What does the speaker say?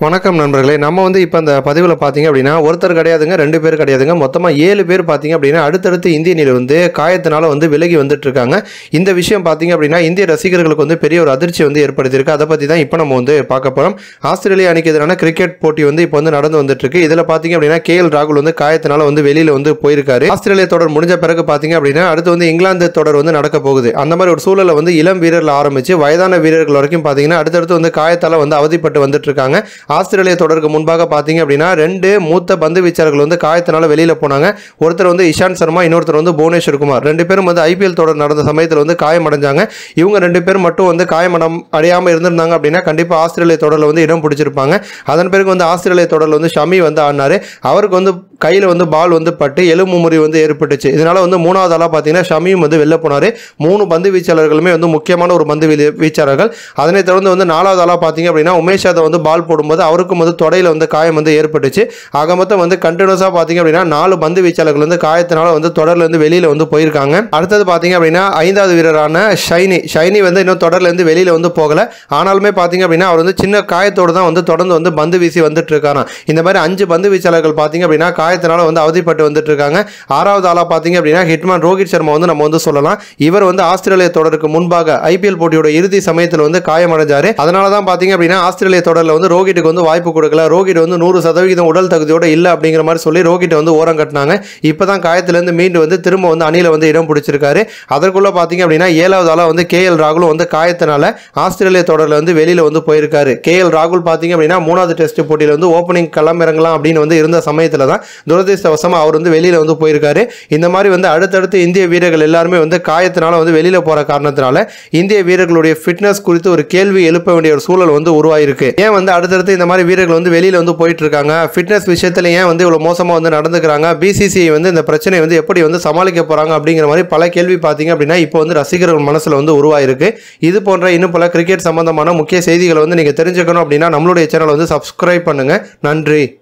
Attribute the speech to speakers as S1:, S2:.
S1: வணக்கம் நண்பர்களே நம்ம வந்து இப்போ அந்த பதிவில் பார்த்தீங்க அப்படின்னா ஒருத்தர் கிடையாதுங்க ரெண்டு பேர் கிடையாதுங்க மொத்தமாக ஏழு பேர் பார்த்தீங்க அப்படின்னா அடுத்தடுத்து இந்திய அணியில் வந்து காயத்தினால வந்து விலகி வந்துட்டு இருக்காங்க இந்த விஷயம் பார்த்தீங்க அப்படின்னா இந்திய ரசிகர்களுக்கு வந்து பெரிய ஒரு அதிர்ச்சி வந்து ஏற்படுத்தியிருக்கு அதை பற்றி தான் இப்போ நம்ம வந்து பார்க்க போகிறோம் ஆஸ்திரேலியா அணிக்கு எதிரான கிரிக்கெட் போட்டி வந்து இப்போ வந்து நடந்து வந்துட்டு இருக்கு இதில் பார்த்தீங்க அப்படின்னா கே ராகுல் வந்து காயத்தினால வந்து வெளியில் வந்து போயிருக்காரு ஆஸ்திரேலியா தொடர் முடிஞ்ச பிறகு பார்த்தீங்க அப்படின்னா அடுத்து வந்து இங்கிலாந்து தொடர் வந்து நடக்க போகுது அந்த மாதிரி ஒரு சூழலை வந்து இளம் வீரர்ல ஆரம்பிச்சு வயதான வீரர்கள் வரைக்கும் பார்த்தீங்கன்னா அடுத்தடுத்து வந்து காயத்தால வந்து அவதிப்பட்டு வந்துட்டு இருக்காங்க ஆஸ்திரேலியா தொடருக்கு முன்பாக பார்த்தீங்க அப்படின்னா ரெண்டு மூத்த பந்து வீச்சாளர்கள் வந்து காயத்தினால வெளியில் போனாங்க ஒருத்தர் வந்து இஷாந்த் சர்மா இன்னொருத்தர் வந்து புவனேஸ்வர் குமார் ரெண்டு பேரும் வந்து ஐபிஎல் தொடர் நடந்த சமயத்தில் வந்து காயமடைஞ்சாங்க இவங்க ரெண்டு பேர் மட்டும் வந்து காயமடம் அடையாமல் இருந்திருந்தாங்க அப்படின்னா கண்டிப்பாக ஆஸ்திரேலியா தொடரில் வந்து இடம் பிடிச்சிருப்பாங்க அதன் பிறகு வந்து ஆஸ்திரேலியா தொடரில் வந்து ஷமி வந்து ஆடினாரு அவருக்கு வந்து கையில் வந்து பால் வந்து பட்டு எலும்பு முறி வந்து ஏற்பட்டுச்சு இதனால வந்து மூணாவது ஆளாக பார்த்தீங்கன்னா ஷமியும் வந்து வெளில போனார் மூணு பந்து வீச்சாளர்களுமே வந்து முக்கியமான ஒரு பந்து வீ- வீச்சாளர்கள் அதனைத் தொடர்ந்து வந்து நாலாவது ஆளாக பார்த்தீங்க அப்படின்னா உமேஷ் யாதவ் வந்து பால் போடும்போது அவருக்கும் வந்து தொடையில் வந்து காயம் வந்து ஏற்பட்டுச்சு ஆக மொத்தம் வந்து கண்டினியூஸாக பார்த்தீங்க அப்படின்னா நாலு பந்து வீச்சாளர்கள் வந்து காயத்தினால வந்து தொடர்ல இருந்து வெளியில் வந்து போயிருக்காங்க அடுத்தது பார்த்தீங்க அப்படின்னா ஐந்தாவது வீரரான ஷைனி ஷைனி வந்து இன்னும் தொடர்ல இருந்து வெளியில் வந்து போகல ஆனாலுமே பார்த்தீங்க அப்படின்னா அவர் வந்து சின்ன காயத்தோடு தான் வந்து தொடர்ந்து வந்து பந்து வீசி வந்துட்டு இருக்காராம் இந்த மாதிரி அஞ்சு பந்து வீச்சாளர்கள் பார்த்தீங்க அப்படின்னா காயத்தினால வந்து அவதிப்பட்டு வந்துட்டு இருக்காங்க ஆறாவது ஆளாக பார்த்தீங்க அப்படின்னா ஹிட்மேன் ரோஹித் சர்மா வந்து நம்ம வந்து சொல்லலாம் இவர் வந்து ஆஸ்திரேலிய தொடருக்கு முன்பாக ஐபிஎல் போட்டியோட இறுதி சமயத்தில் வந்து காயமடைஞ்சாரு அதனால தான் பார்த்தீங்க அப்படின்னா ஆஸ்திரேலிய தொடரில் வந்து ரோஹிட்டுக்கு வந்து வாய்ப்பு கொடுக்கல ரோஹிட் வந்து நூறு சதவீதம் உடல் தகுதியோட இல்லை அப்படிங்கிற மாதிரி சொல்லி ரோஹிட்டை வந்து ஓரம் கட்டினாங்க இப்போ தான் காயத்திலேருந்து மீண்டு வந்து திரும்ப வந்து அணியில் வந்து இடம் பிடிச்சிருக்காரு அதற்குள்ள பார்த்தீங்க அப்படின்னா ஏழாவது ஆளாக வந்து கே எல் ராகுலும் வந்து காயத்தினால ஆஸ்திரேலிய தொடரில் வந்து வெளியில் வந்து போயிருக்காரு கே எல் ராகுல் பார்த்தீங்க அப்படின்னா மூணாவது டெஸ்ட் போட்டியில் வந்து ஓப்பனிங் களமிறங்கலாம் அப்படின்னு வந்து இருந்த சமயத்தில் தான் துரதிருஷ்டவசமாக அவர் வந்து வெளியில் வந்து போயிருக்காரு இந்த மாதிரி வந்து அடுத்தடுத்து இந்திய வீரர்கள் எல்லாருமே வந்து காயத்தினால வந்து வெளியில் போகிற காரணத்தினால இந்திய வீரர்களுடைய ஃபிட்னஸ் குறித்து ஒரு கேள்வி எழுப்ப வேண்டிய ஒரு சூழல் வந்து உருவாயிருக்கு ஏன் வந்து அடுத்தடுத்து இந்த மாதிரி வீரர்கள் வந்து வெளியில் வந்து போயிட்டு இருக்காங்க ஃபிட்னஸ் விஷயத்தில் ஏன் வந்து இவ்வளோ மோசமாக வந்து நடந்துக்கிறாங்க பிசிசிஐ வந்து இந்த பிரச்சனையை வந்து எப்படி வந்து சமாளிக்க போகிறாங்க அப்படிங்கிற மாதிரி பல கேள்வி பார்த்தீங்க அப்படின்னா இப்போ வந்து ரசிகர்கள் மனசில் வந்து உருவாயிருக்கு இது போன்ற இன்னும் பல கிரிக்கெட் சம்பந்தமான முக்கிய செய்திகளை வந்து நீங்கள் தெரிஞ்சுக்கணும் அப்படின்னா நம்மளுடைய சேனலை வந்து சப்ஸ்கிரைப் பண்ணுங்கள் நன்றி